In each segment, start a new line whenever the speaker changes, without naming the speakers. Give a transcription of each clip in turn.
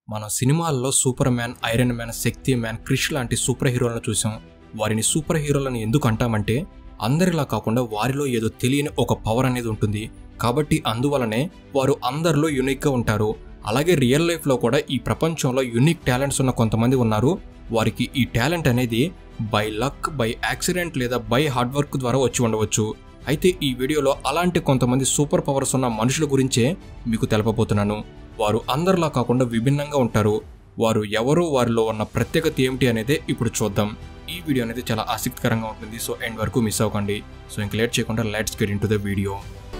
మన సినిమాల్లో Superman iron man Shaktimaan Krrish లాంటి సూపర్ హీరోలను చూసాం వారిని సూపర్ హీరోలను ఎందుకు అంటామంటే అందరిలా కాకుండా వారిలో ఏదో తెలియని ఒక పవర్ అనేది ఉంటుంది కాబట్టి అందువలనే వారు అందరిలో యునిక్గా ఉంటారు అలాగే రియల్ లైఫ్లో కూడా ఈ ప్రపంచంలో యునిక్ టాలెంట్స్ ఉన్న కొంతమంది ఉన్నారు వారికి ఈ టాలెంట్ అనేది బై లక్ బై యాక్సిడెంట్ లేదా బై హార్డ్ వర్క్ ద్వారా వచ్చి ఉండవచ్చు అయితే ఈ వీడియోలో అలాంటి కొంతమంది సూపర్ పవర్స్ ఉన్న మనుషుల గురించే మీకు తెలపబోతున్నాను వారు అందరిలా కాకుండా విభిన్నంగా ఉంటారు వారు ఎవరు వారిలో ఉన్న ప్రత్యేకత ఏమిటి అనేది ఇప్పుడు చూద్దాం ఈ వీడియో అనేది చాలా ఆసక్తికరంగా ఉంటుంది సో ఎండ్ వరకు మిస్ అవ్వకండి సో ఇంక లేట్ చేయకుండా let's get into the video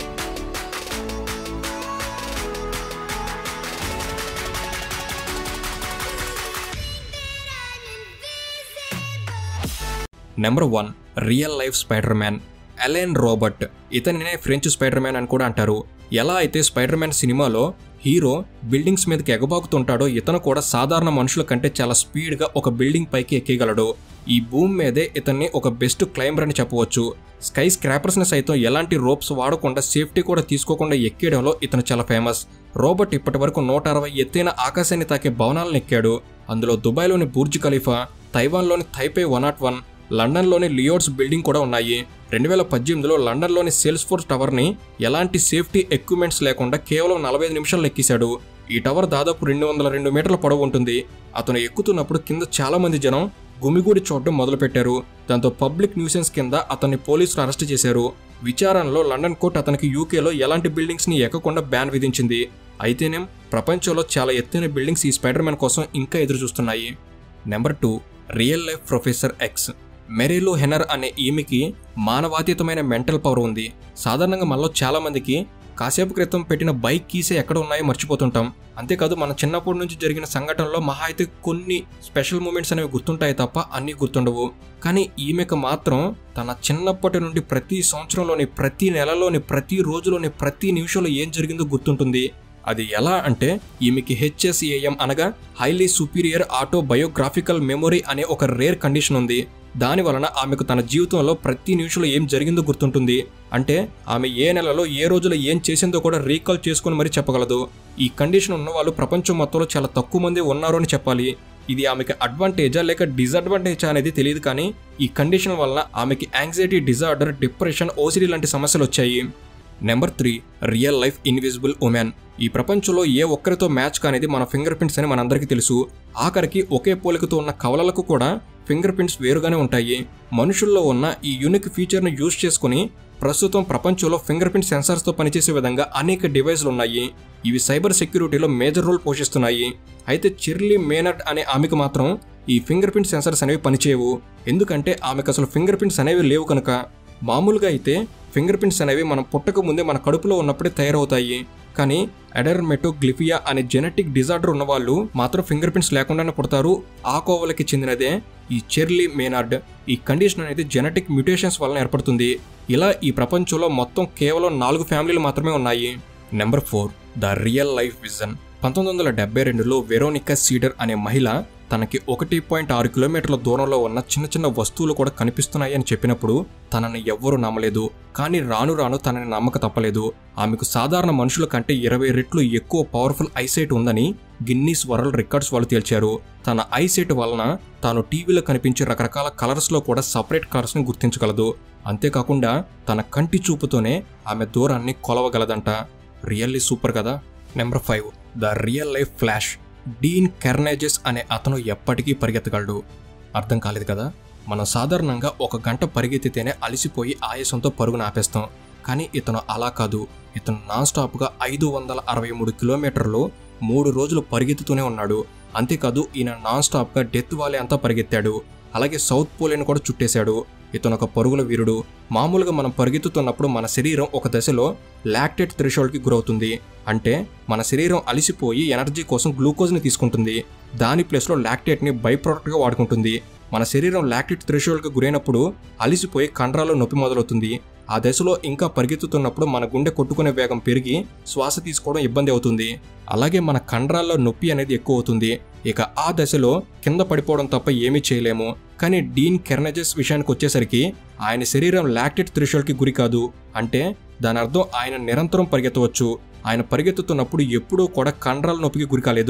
number one real life spider man Alain Robert ఇతనినే ఫ్రెంచ్ స్పైడర్ మ్యాన్ అని కూడా అంటారు ఎలా అయితే స్పైడర్ మ్యాన్ సినిమాలో హీరో బిల్డింగ్స్ మీదకి ఎగబాకుతుంటాడో ఇతను కూడా సాధారణ మనుషుల కంటే చాలా స్పీడ్గా ఒక బిల్డింగ్ పైకి ఎక్కగలడు ఈ భూమి మీదే ఇతన్ని ఒక బెస్ట్ క్లైంబర్ అని చెప్పవచ్చు స్కై స్క్రాపర్స్ని సైతం ఎలాంటి రోప్స్ వాడకుండా సేఫ్టీ కూడా తీసుకోకుండా ఎక్కేయడంలో ఇతను చాలా ఫేమస్ రోబోట్ ఇప్పటి వరకు నూట అరవై ఎత్తైన ఆకాశాన్ని తాకే భవనాలను ఎక్కాడు అందులో దుబాయ్లోని బుర్జ్ ఖలీఫా తైవాన్లోని తైపే వన్ నాట్ వన్ లండన్లోని లియోడ్స్ బిల్డింగ్ కూడా ఉన్నాయి రెండు వేల పద్దెనిమిదిలో లండన్లోని సేల్స్ ఫోర్స్ టవర్ని ఎలాంటి సేఫ్టీ ఎక్విప్మెంట్స్ లేకుండా కేవలం నలభై ఐదు నిమిషాలు ఎక్కేశాడు ఈ టవర్ దాదాపు రెండు వందల రెండు మీటర్ల పొడవు ఉంటుంది అతను ఎక్కుతున్నప్పుడు కింద చాలా మంది జనం గుమిగూడి చూడడం మొదలుపెట్టారు దాంతో పబ్లిక్ న్యూసెన్స్ కింద అతన్ని పోలీసులు అరెస్ట్ చేశారు విచారణలో లండన్ కోర్టు అతనికి యూకేలో ఎలాంటి బిల్డింగ్స్ ని ఎక్కకుండా బ్యాన్ విధించింది అయితేనేం ప్రపంచంలో చాలా ఎత్తైన బిల్డింగ్స్ ఈ స్పైడర్ మ్యాన్ కోసం ఇంకా ఎదురు చూస్తున్నాయి number two real life professor X Marilu Henner అనే ఈమెకి మానవాతీతమైన మెంటల్ పవర్ ఉంది సాధారణంగా మనలో చాలా మందికి కాసేపు క్రితం పెట్టిన బైక్ కీసే ఎక్కడ ఉన్నాయో మర్చిపోతుంటాం అంతేకాదు మన చిన్నప్పటి నుంచి జరిగిన సంఘటనలో మహా అయితే కొన్ని స్పెషల్ మూమెంట్స్ అనేవి గుర్తుంటాయి తప్ప అన్నీ గుర్తుండవు కానీ ఈమెకు మాత్రం తన చిన్నప్పటి నుండి ప్రతి సంవత్సరంలోని ప్రతి నెలలోని ప్రతి రోజులోని ప్రతి నిమిషంలో ఏం జరిగిందో గుర్తుంటుంది అది ఎలా అంటే ఈమెకి హెచ్ఎస్ఏఎం అనగా highly superior autobiographical memory అనే ఒక రేర్ కండిషన్ ఉంది దాని వలన ఆమెకు తన జీవితంలో ప్రతి నిమిషంలో ఏం జరిగిందో గుర్తుంటుంది అంటే ఆమె ఏ నెలలో ఏ రోజులో ఏం చేసిందో కూడా రీకాల్ చేసుకుని మరీ చెప్పగలదు ఈ కండిషన్ ఉన్న వాళ్ళు ప్రపంచం మొత్తంలో చాలా తక్కువ మంది ఉన్నారు అని చెప్పాలి ఇది ఆమెకి అడ్వాంటేజా లేక డిసడ్వాంటేజా అనేది తెలియదు కానీ ఈ కండిషన్ వలన ఆమెకి యాంగ్జైటీ డిజార్డర్ డిప్రెషన్ ఓసిడీ లాంటి సమస్యలు వచ్చాయి number three real life invisible woman ఈ ప్రపంచంలో ఏ ఒక్కరితో మ్యాచ్ కానిది మన ఫింగర్ ప్రింట్స్ అని మనందరికీ తెలుసు ఆఖరికి ఒకే పోలికతో ఉన్న కవలలకు కూడా ఫింగర్ ప్రింట్స్ వేరుగానే ఉంటాయి మనుషుల్లో ఉన్న ఈ యూనిక్ ఫీచర్ను యూజ్ చేసుకుని ప్రస్తుతం ప్రపంచంలో ఫింగర్ ప్రింట్ సెన్సార్స్తో పనిచేసే విధంగా అనేక డివైస్లు ఉన్నాయి ఇవి సైబర్ సెక్యూరిటీలో మేజర్ రోల్ పోషిస్తున్నాయి అయితే చిర్లీ మేనట్ అనే ఆమెకు మాత్రం ఈ ఫింగర్ ప్రింట్ సెన్సార్స్ అనేవి పనిచేయవు ఎందుకంటే ఆమెకు అసలు ఫింగర్ ప్రింట్స్ అనేవి లేవు కనుక మామూలుగా అయితే ఫింగర్ ప్రింట్స్ అనేవి మనం పుట్టక ముందే మన కడుపులో ఉన్నప్పుడే తయారవుతాయి కానీ అడర్మెటోగ్లిఫియా అనే జెనెటిక్ డిజార్డర్ ఉన్న వాళ్ళు మాత్రం ఫింగర్ ప్రింట్స్ లేకుండానే పుడతారు ఆ కోవలకి చెందినదే ఈ చెర్లీ మేనార్డ్ ఈ కండిషన్ అనేది జెనెటిక్ మ్యూటేషన్స్ వలన ఏర్పడుతుంది ఇలా ఈ ప్రపంచంలో మొత్తం కేవలం నాలుగు ఫ్యామిలీలు మాత్రమే ఉన్నాయి number four the real life vision పంతొమ్మిది వందల డెబ్బై రెండులో వెరోనికా సీడర్ అనే మహిళ తనకి ఒకటి పాయింట్ ఆరు కిలోమీటర్ల దూరంలో ఉన్న చిన్న చిన్న వస్తువులు కూడా కనిపిస్తున్నాయి అని చెప్పినప్పుడు తనని ఎవ్వరూ నమ్మలేదు కానీ రాను రాను తనని నమ్మక తప్పలేదు ఆమెకు సాధారణ మనుషుల కంటే ఇరవై రెట్లు ఎక్కువ పవర్ఫుల్ ఐసైట్ ఉందని గిన్నీస్ వరల్డ్ రికార్డ్స్ వాళ్ళు తేల్చారు తన ఐసైట్ వలన తాను టీవీలో కనిపించే రకరకాల కలర్స్లో కూడా సపరేట్ కలర్స్ని గుర్తించగలదు అంతేకాకుండా తన కంటి చూపుతోనే ఆమె దూరాన్ని కొలవగలదంట రియల్లీ సూపర్ కదా number five the real life flash Dean Karnazes అనే అతను ఎప్పటికీ పరిగెత్తగలడు అర్థం కాలేదు కదా మనం సాధారణంగా ఒక గంట పరిగెత్తితేనే అలసిపోయి ఆయాసంతో పరుగున ఆపేస్తాం కానీ ఇతను అలా కాదు ఇతను నాన్ స్టాప్గా ఐదు వందల అరవై మూడు కిలోమీటర్లు మూడు రోజులు పరిగెత్తుతూనే ఉన్నాడు అంతేకాదు ఈయన నాన్ స్టాప్గా డెత్ వాలే అంతా పరిగెత్తాడు అలాగే సౌత్ పోలేని కూడా చుట్టేశాడు ఇతను ఒక పరుగుల వీరుడు మామూలుగా మనం పరిగెత్తుతున్నప్పుడు మన శరీరం ఒక దశలో లాక్టేట్ థ్రెషోల్డ్కి గురవుతుంది అంటే మన శరీరం అలిసిపోయి ఎనర్జీ కోసం గ్లూకోజ్ని తీసుకుంటుంది దాని ప్లేస్లో లాక్టేట్ని బై ప్రోడక్ట్గా వాడుకుంటుంది మన శరీరం లాక్టేట్ థ్రెషోల్డ్కి గురైనప్పుడు అలిసిపోయి కండరాల్లో నొప్పి మొదలవుతుంది ఆ దశలో ఇంకా పరిగెత్తుతున్నప్పుడు మన గుండె కొట్టుకునే వేగం పెరిగి శ్వాస తీసుకోవడం ఇబ్బంది అవుతుంది అలాగే మన కండరాల్లో నొప్పి అనేది ఎక్కువ అవుతుంది ఇక ఆ దశలో కింద పడిపోవడం తప్ప ఏమీ చేయలేము కానీ డీన్ కెర్నజెస్ విషయానికి వచ్చేసరికి ఆయన శరీరం లాక్టెడ్ త్రిషోల్కి గురి కాదు అంటే దాని అర్థం ఆయన నిరంతరం పరిగెత్తవచ్చు ఆయన పరిగెత్తుతున్నప్పుడు ఎప్పుడూ కూడా కండరాల నొప్పికి గురి కాలేదు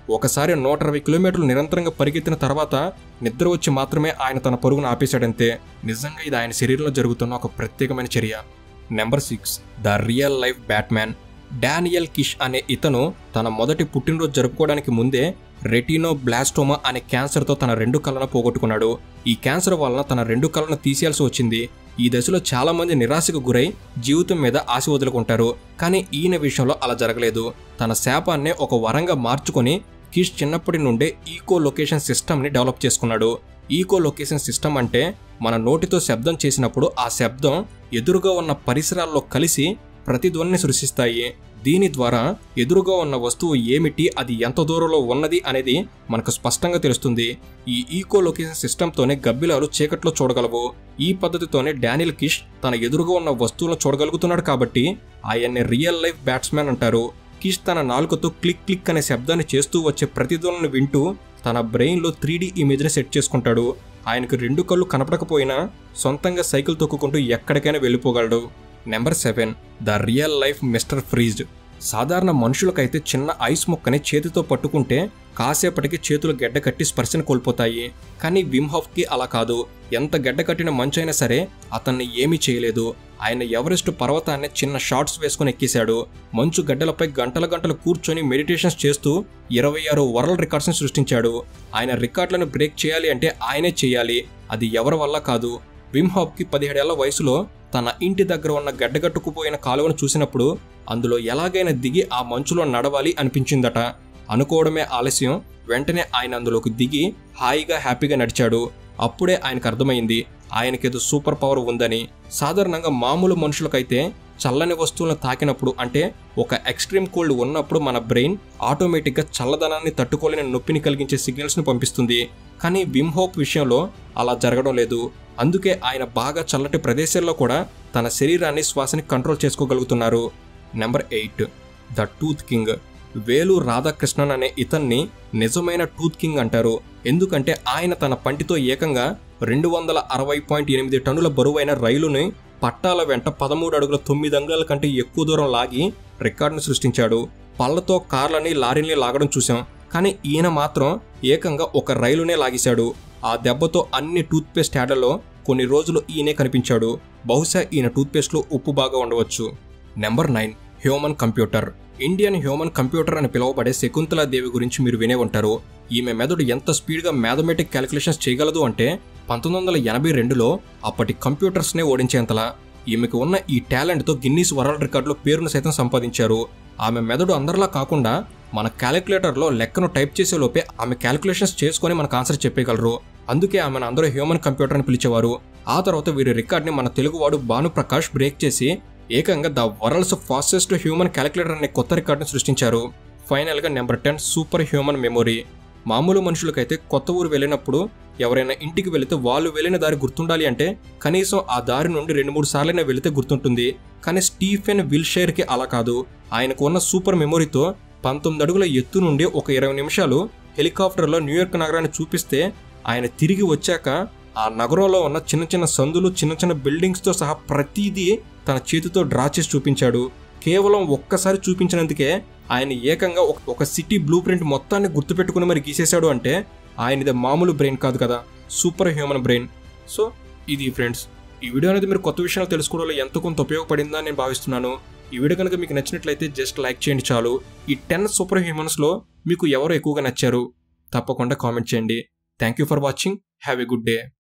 ఒకసారి నూట ఇరవై కిలోమీటర్లు నిరంతరంగా పరిగెత్తిన తర్వాత నిద్ర వచ్చి మాత్రమే ఆయన తన పరుగును ఆపేశాడంతే నిజంగా ఇది ఆయన శరీరంలో జరుగుతున్న ఒక ప్రత్యేకమైన చర్య number six the real life Batman Daniel Kish అనే ఇతను తన మొదటి పుట్టినరోజు జరుపుకోవడానికి ముందే రెటినో బ్లాస్టోమా అనే క్యాన్సర్తో తన రెండు కళ్ళను పోగొట్టుకున్నాడు ఈ క్యాన్సర్ వలన తన రెండు కళ్ళను తీసేయాల్సి వచ్చింది ఈ దశలో చాలా మంది నిరాశకు గురై జీవితం మీద ఆశ వదులుకుంటారు కానీ ఈయన విషయంలో అలా జరగలేదు తన శాపాన్నే ఒక వరంగా మార్చుకొని కిష్ చిన్నప్పటి నుండే ఈకో లొకేషన్ సిస్టమ్ని డెవలప్ చేసుకున్నాడు ఈకో లొకేషన్ సిస్టమ్ అంటే మన నోటితో శబ్దం చేసినప్పుడు ఆ శబ్దం ఎదురుగా ఉన్న పరిసరాల్లో కలిసి ప్రతిధ్వనిని సృష్టిస్తాయి దీని ద్వారా ఎదురుగా ఉన్న వస్తువు ఏమిటి అది ఎంత దూరంలో ఉన్నది అనేది మనకు స్పష్టంగా తెలుస్తుంది ఈ ఈకో లొకేషన్ సిస్టంతోనే గబ్బిలాలు చీకట్లో చూడగలవు ఈ పద్ధతితోనే డానియల్ కిష్ తన ఎదురుగా ఉన్న వస్తువులను చూడగలుగుతున్నాడు కాబట్టి ఆయన్ని రియల్ లైఫ్ బ్యాట్స్మెన్ అంటారు కిష్ తన నాలుకతో క్లిక్ క్లిక్ అనే శబ్దాన్ని చేస్తూ వచ్చే ప్రతిధ్వనిని వింటూ తన బ్రెయిన్లో త్రీ డీ ఇమేజ్ని సెట్ చేసుకుంటాడు ఆయనకు రెండు కళ్ళు కనపడకపోయినా సొంతంగా సైకిల్ తొక్కుకుంటూ ఎక్కడికైనా వెళ్ళిపోగలడు number seven the real life mister Freeze సాధారణ మనుషులకైతే చిన్న ఐస్ ముక్కని చేతితో పట్టుకుంటే కాసేపటికి చేతులు గెడ్డ కట్టి స్పర్శను కోల్పోతాయి కానీ విమ్ కి అలా కాదు ఎంత గెడ్డ కట్టిన మంచు అయినా సరే అతన్ని ఏమీ చేయలేదు ఆయన ఎవరెస్ట్ పర్వతాన్ని చిన్న షార్ట్స్ వేసుకుని ఎక్కేశాడు మంచు గడ్డలపై గంటల గంటలు కూర్చొని మెడిటేషన్స్ చేస్తూ ఇరవై ఆరు వరల్డ్ రికార్డ్స్ని సృష్టించాడు ఆయన రికార్డులను బ్రేక్ చేయాలి అంటే ఆయనే చేయాలి అది ఎవరి వల్ల కాదు విమ్ కి పదిహేడేళ్ల వయసులో తన ఇంటి దగ్గర ఉన్న గడ్డగట్టుకుపోయిన కాలువను చూసినప్పుడు అందులో ఎలాగైనా దిగి ఆ మంచులో నడవాలి అనిపించిందట అనుకోవడమే ఆలస్యం వెంటనే ఆయన అందులోకి దిగి హాయిగా హ్యాపీగా నడిచాడు అప్పుడే ఆయనకు అర్థమైంది ఆయనకేదో సూపర్ పవర్ ఉందని సాధారణంగా మామూలు మనుషులకైతే చల్లని వస్తువులను తాకినప్పుడు అంటే ఒక ఎక్స్ట్రీమ్ కోల్డ్ ఉన్నప్పుడు మన బ్రెయిన్ ఆటోమేటిక్గా చల్లదనాన్ని తట్టుకోలేని నొప్పిని కలిగించే సిగ్నల్స్ని పంపిస్తుంది కానీ విమ్ హోప్ విషయంలో అలా జరగడం లేదు అందుకే ఆయన బాగా చల్లటి ప్రదేశాల్లో కూడా తన శరీరాన్ని శ్వాసని కంట్రోల్ చేసుకోగలుగుతున్నారు number eight the tooth king Velu Radhakrishnan అనే ఇతన్ని నిజమైన టూత్ కింగ్ అంటారు ఎందుకంటే ఆయన తన పంటితో ఏకంగా రెండు వందల అరవై పాయింట్ ఎనిమిది టన్నుల బరువైన రైలుని పట్టాల వెంట పదమూడు అడుగుల తొమ్మిది అంగుళాల కంటే ఎక్కువ దూరం లాగి రికార్డును సృష్టించాడు పళ్ళతో కార్లని లారీని లాగడం చూసాం కానీ ఈయన మాత్రం ఏకంగా ఒక రైలునే లాగేశాడు ఆ దెబ్బతో అన్ని టూత్పేస్ట్ యాడ్లలో కొన్ని రోజులు ఈయనే కనిపించాడు బహుశా ఈయన టూత్పేస్ట్లో ఉప్పు బాగా ఉండవచ్చు number nine human computer Indian human computer అని పిలువబడే శకుంతలా దేవి గురించి మీరు వినే ఉంటారు ఈమె మెదడు ఎంత స్పీడ్గా మ్యాథమెటిక్ క్యాలిక్యులేషన్స్ చేయగలదు అంటే పంతొమ్మిది వందల ఎనభై రెండులో అప్పటి కంప్యూటర్స్నే ఓడించేంతలా ఈమెకు ఉన్న ఈ టాలెంట్తో గిన్నీస్ వరల్డ్ రికార్డులో పేరును సైతం సంపాదించారు ఆమె మెదడు అందరిలా కాకుండా మన క్యాలిక్యులేటర్లో లెక్కను టైప్ చేసే లోపే ఆమె క్యాలిక్యులేషన్స్ చేసుకొని మనకు ఆన్సర్ చెప్పగలరు అందుకే ఆమెను అందరూ హ్యూమన్ కంప్యూటర్ అని పిలిచేవారు ఆ తర్వాత వీరి రికార్డ్ని మన తెలుగువాడు భానుప్రకాష్ బ్రేక్ చేసి ఏకంగా the world's fastest human calculator అనే కొత్త రికార్డును సృష్టించారు ఫైనల్గా number ten super human memory మామూలు మనుషులకైతే కొత్త ఊరు వెళ్ళినప్పుడు ఎవరైనా ఇంటికి వెళితే వాళ్ళు వెళ్ళిన దారి గుర్తుండాలి అంటే కనీసం ఆ దారి నుండి రెండు మూడు సార్లైనా వెళితే గుర్తుంటుంది కానీ స్టీఫెన్ విల్షైర్కి అలా కాదు ఆయనకు ఉన్న సూపర్ మెమొరీతో పంతొమ్మిది అడుగుల ఎత్తు నుండి ఒక ఇరవై నిమిషాలు హెలికాప్టర్లో న్యూయార్క్ నగరాన్ని చూపిస్తే ఆయన తిరిగి వచ్చాక ఆ నగరంలో ఉన్న చిన్న చిన్న సందులు చిన్న చిన్న బిల్డింగ్స్తో సహా ప్రతిదీ తన చేతితో డ్రా చేసి చూపించాడు కేవలం ఒక్కసారి చూపించినందుకే ఆయన ఏకంగా ఒక- ఒక సిటీ బ్లూ ప్రింట్ మొత్తాన్ని గుర్తుపెట్టుకుని మరి గీసేశాడు అంటే ఆయనది మామూలు బ్రెయిన్ కాదు కదా సూపర్ హ్యూమన్ బ్రెయిన్ సో ఇది ఫ్రెండ్స్ ఈ వీడియో అనేది మీరు కొత్త విషయాలు తెలుసుకోవడంలో ఎంత కొంత ఉపయోగపడిందని నేను భావిస్తున్నాను ఈ వీడియో కనుక మీకు నచ్చినట్లయితే జస్ట్ లైక్ చేయండి చాలు ఈ టెన్ సూపర్ హ్యూమన్స్లో మీకు ఎవరు ఎక్కువగా నచ్చారు తప్పకుండా కామెంట్ చేయండి thank you for watching have a good day